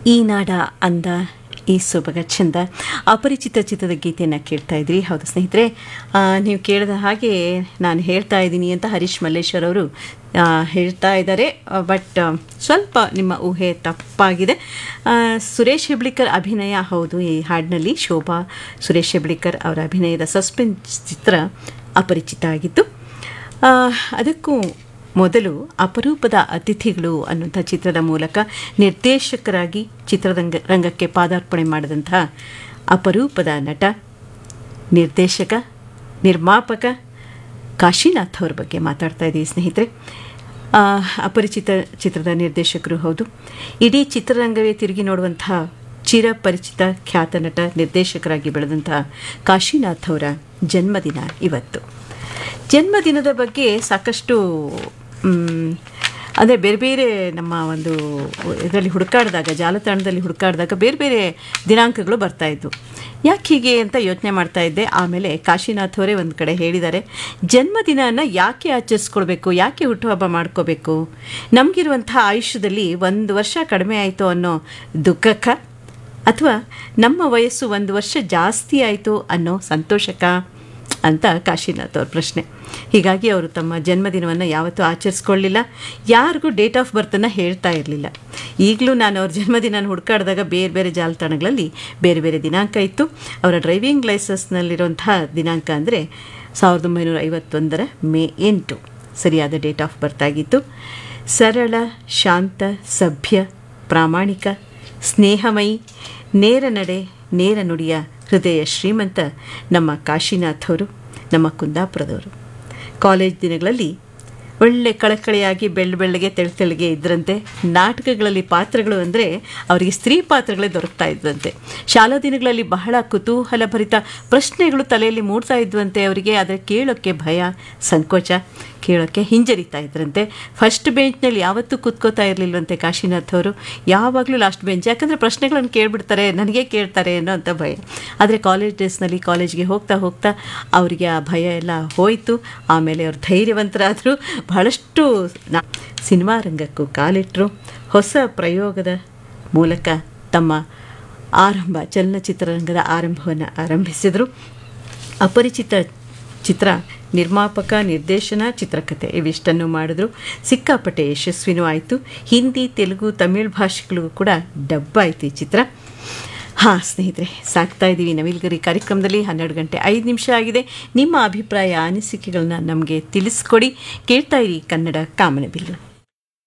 ಈ ನಾಡ ಅಂದ ಈ ಸೊಬಗ ಚಂದ ಅಪರಿಚಿತ ಚಿತ್ರದ ಗೀತೆಯನ್ನು ಕೇಳ್ತಾ ಇದ್ರಿ ಹೌದು ಸ್ನೇಹಿತರೆ ಆ, ನೀವು ಕೇಳಿದ ಹಾಗೆ ನಾನು ಹೇಳ್ತಾ ಇದ್ದೀನಿ ಅಂತ ಹರೀಶ್ ಮಲ್ಲೇಶ್ವರ್ ಅವರು ಆ, ಹೇಳ್ತಾ ಇದ್ದಾರೆ ಬಟ್ ಸ್ವಲ್ಪ ನಿಮ್ಮ ಊಹೆ ತಪ್ಪಾಗಿದೆ ಆ, ಸುರೇಶ್ ಹೆಬ್ಳಿಕರ್ ಅಭಿನಯ ಹೌದು ಈ ಹಾಡಿನಲ್ಲಿ ಶೋಭಾ ಸುರೇಶ್ ಹೆಬ್ಳಿಕರ್ ಅವರ ಅಭಿನಯದ ಸಸ್ಪೆನ್ಸ್ ಚಿತ್ರ ಅಪರಿಚಿತ ಆಗಿತ್ತು ಆ, ಅದಕ್ಕೂ ಮೊದಲು ಅಪರೂಪದ ಅತಿಥಿಗಳು ಅನ್ನುವಂಥ ಚಿತ್ರದ ಮೂಲಕ ನಿರ್ದೇಶಕರಾಗಿ ಚಿತ್ರರಂಗ ರಂಗಕ್ಕೆ ಪಾದಾರ್ಪಣೆ ಮಾಡಿದಂತಹ ಅಪರೂಪದ ನಟ ನಿರ್ದೇಶಕ ನಿರ್ಮಾಪಕ ಕಾಶಿನಾಥ್ ಅವ್ರ ಬಗ್ಗೆ ಮಾತಾಡ್ತಾ ಇದ್ದೀವಿ ಸ್ನೇಹಿತರೆ ಆ, ಅಪರಿಚಿತ ಚಿತ್ರದ ನಿರ್ದೇಶಕರು ಹೌದು ಇಡೀ ಚಿತ್ರರಂಗವೇ ತಿರುಗಿ ನೋಡುವಂತಹ ಚಿರಪರಿಚಿತ ಖ್ಯಾತ ನಟ ನಿರ್ದೇಶಕರಾಗಿ ಬೆಳೆದಂತಹ ಕಾಶಿನಾಥ್ ಅವರ ಜನ್ಮದಿನ ಇವತ್ತು ಜನ್ಮದಿನದ ಬಗ್ಗೆ ಸಾಕಷ್ಟು ಮ್, ಅಂದರೆ ಬೇರೆ ಬೇರೆ ನಮ್ಮ ಒಂದು ಇದರಲ್ಲಿ ಹುಡುಕಾಡಿದಾಗ ಜಾಲತಾಣದಲ್ಲಿ ಹುಡುಕಾಡಿದಾಗ ಬೇರೆ ಬೇರೆ ದಿನಾಂಕಗಳು ಬರ್ತಾ ಇದ್ವು ಯಾಕೆ ಹೀಗೆ ಅಂತ ಯೋಚನೆ ಮಾಡ್ತಾ ಇದ್ದೆ ಆಮೇಲೆ ಕಾಶಿನಾಥ್ ಅವರೇ ಒಂದು ಕಡೆ ಹೇಳಿದ್ದಾರೆ ಜನ್ಮದಿನನ ಯಾಕೆ ಆಚರಿಸ್ಕೊಳ್ಬೇಕು ಯಾಕೆ ಹುಟ್ಟುಹಬ್ಬ ಮಾಡ್ಕೋಬೇಕು ನಮಗಿರುವಂಥ ಆಯುಷ್ಯದಲ್ಲಿ ಒಂದು ವರ್ಷ ಕಡಿಮೆ ಆಯಿತು ಅನ್ನೋ ದುಃಖಕ್ಕ ಅಥವಾ ನಮ್ಮ ವಯಸ್ಸು ಒಂದು ವರ್ಷ ಜಾಸ್ತಿ ಆಯಿತು ಅನ್ನೋ ಸಂತೋಷಕ ಅಂತ ಕಾಶಿನಾಥ್ ಅವ್ರ ಪ್ರಶ್ನೆ ಹೀಗಾಗಿ ಅವರು ತಮ್ಮ ಜನ್ಮದಿನವನ್ನು ಯಾವತ್ತೂ ಆಚರಿಸ್ಕೊಳ್ಳಿಲ್ಲ ಯಾರಿಗೂ ಡೇಟ್ ಆಫ್ ಬರ್ತನ್ನು ಹೇಳ್ತಾ ಇರಲಿಲ್ಲ ಈಗಲೂ ನಾನು ಅವ್ರ ಜನ್ಮದಿನ ಹುಡುಕಾಡಿದಾಗ ಬೇರೆ ಬೇರೆ ಜಾಲತಾಣಗಳಲ್ಲಿ ಬೇರೆ ಬೇರೆ ದಿನಾಂಕ ಇತ್ತು ಅವರ ಡ್ರೈವಿಂಗ್ ಲೈಸೆನ್ಸ್ನಲ್ಲಿರುವಂತಹ ದಿನಾಂಕ ಅಂದರೆ ಸಾವಿರದ ಒಂಬೈನೂರ ಐವತ್ತೊಂದರ ಮೇ ಎಂಟು ಸರಿಯಾದ ಡೇಟ್ ಆಫ್ ಬರ್ತ್ ಆಗಿತ್ತು ಸರಳ ಶಾಂತ ಸಭ್ಯ ಪ್ರಾಮಾಣಿಕ ಸ್ನೇಹಮಯಿ ನೇರ ನಡೆ ನೇರ ನುಡಿಯ ಹೃದಯ ಶ್ರೀಮಂತ ನಮ್ಮ ಕಾಶಿನಾಥ್ ಅವರು ನಮ್ಮ ಕುಂದಾಪುರದವರು ಕಾಲೇಜ್ ದಿನಗಳಲ್ಲಿ ಒಳ್ಳೆ ಕಳಕಳಿಯಾಗಿ ಬೆಳ್ಳ ಬೆಳ್ಳಗೆ ತೆಳು ತೆಳಗೆ ಇದ್ರಂತೆ ನಾಟಕಗಳಲ್ಲಿ ಪಾತ್ರಗಳು ಅಂದರೆ ಅವರಿಗೆ ಸ್ತ್ರೀ ಪಾತ್ರಗಳೇ ದೊರಕ್ತಾ ಇದ್ವಂತೆ ಶಾಲಾ ದಿನಗಳಲ್ಲಿ ಬಹಳ ಕುತೂಹಲಭರಿತ ಪ್ರಶ್ನೆಗಳು ತಲೆಯಲ್ಲಿ ಮೂಡ್ತಾ ಇದ್ವಂತೆ ಅವರಿಗೆ ಆದರೆ ಕೇಳೋಕ್ಕೆ ಭಯ ಸಂಕೋಚ ಕೇಳೋಕ್ಕೆ ಹಿಂಜರಿತಾ ಇದ್ರಂತೆ ಫಸ್ಟ್ ಬೆಂಚ್ನಲ್ಲಿ ಯಾವತ್ತೂ ಕೂತ್ಕೋತಾ ಇರಲಿಲ್ವಂತೆ ಕಾಶಿನಾಥ್ ಅವರು ಯಾವಾಗಲೂ ಲಾಸ್ಟ್ ಬೆಂಚ್ ಯಾಕಂದರೆ ಪ್ರಶ್ನೆಗಳನ್ನು ಕೇಳಿಬಿಡ್ತಾರೆ ನನಗೆ ಕೇಳ್ತಾರೆ ಅನ್ನೋ ಅಂಥ ಭಯ ಆದರೆ ಕಾಲೇಜ್ ಡೇಸ್ನಲ್ಲಿ ಕಾಲೇಜ್ಗೆ ಹೋಗ್ತಾ ಹೋಗ್ತಾ ಅವರಿಗೆ ಆ ಭಯ ಎಲ್ಲ ಹೋಯಿತು ಆಮೇಲೆ ಅವ್ರು ಧೈರ್ಯವಂತರಾದರು ಬಹಳಷ್ಟು ನಾ- ಸಿನಿಮಾ ರಂಗಕ್ಕೂ ಕಾಲಿಟ್ಟರು ಹೊಸ ಪ್ರಯೋಗದ ಮೂಲಕ ತಮ್ಮ ಆರಂಭ ಚಲನಚಿತ್ರರಂಗದ ಆರಂಭವನ್ನು ಆರಂಭಿಸಿದರು ಅಪರಿಚಿತ ಚಿತ್ರ ನಿರ್ಮಾಪಕ ನಿರ್ದೇಶನ ಚಿತ್ರಕಥೆ ಇವಿಷ್ಟನ್ನು ಮಾಡಿದ್ರು ಸಿಕ್ಕಾಪಟ್ಟೆ ಯಶಸ್ವಿನೂ ಆಯಿತು ಹಿಂದಿ ತೆಲುಗು ತಮಿಳ್ ಭಾಷೆಗಳಿಗೂ ಕೂಡ ಡಬ್ಬ ಆಯಿತು ಈ ಚಿತ್ರ ಹಾಂ ಸ್ನೇಹಿತರೆ ಸಾಕ್ತಾ ಇದ್ದೀವಿ ನವಿಲ್ಗರಿ ಕಾರ್ಯಕ್ರಮದಲ್ಲಿ ಹನ್ನೆರಡು ಗಂಟೆ ಐದು ನಿಮಿಷ ಆಗಿದೆ ನಿಮ್ಮ ಅಭಿಪ್ರಾಯ ಅನಿಸಿಕೆಗಳನ್ನ ನಮಗೆ ತಿಳಿಸ್ಕೊಡಿ ಕೇಳ್ತಾ ಇರಿ ಕನ್ನಡ ಕಾಮನಬಿಲ್ಲು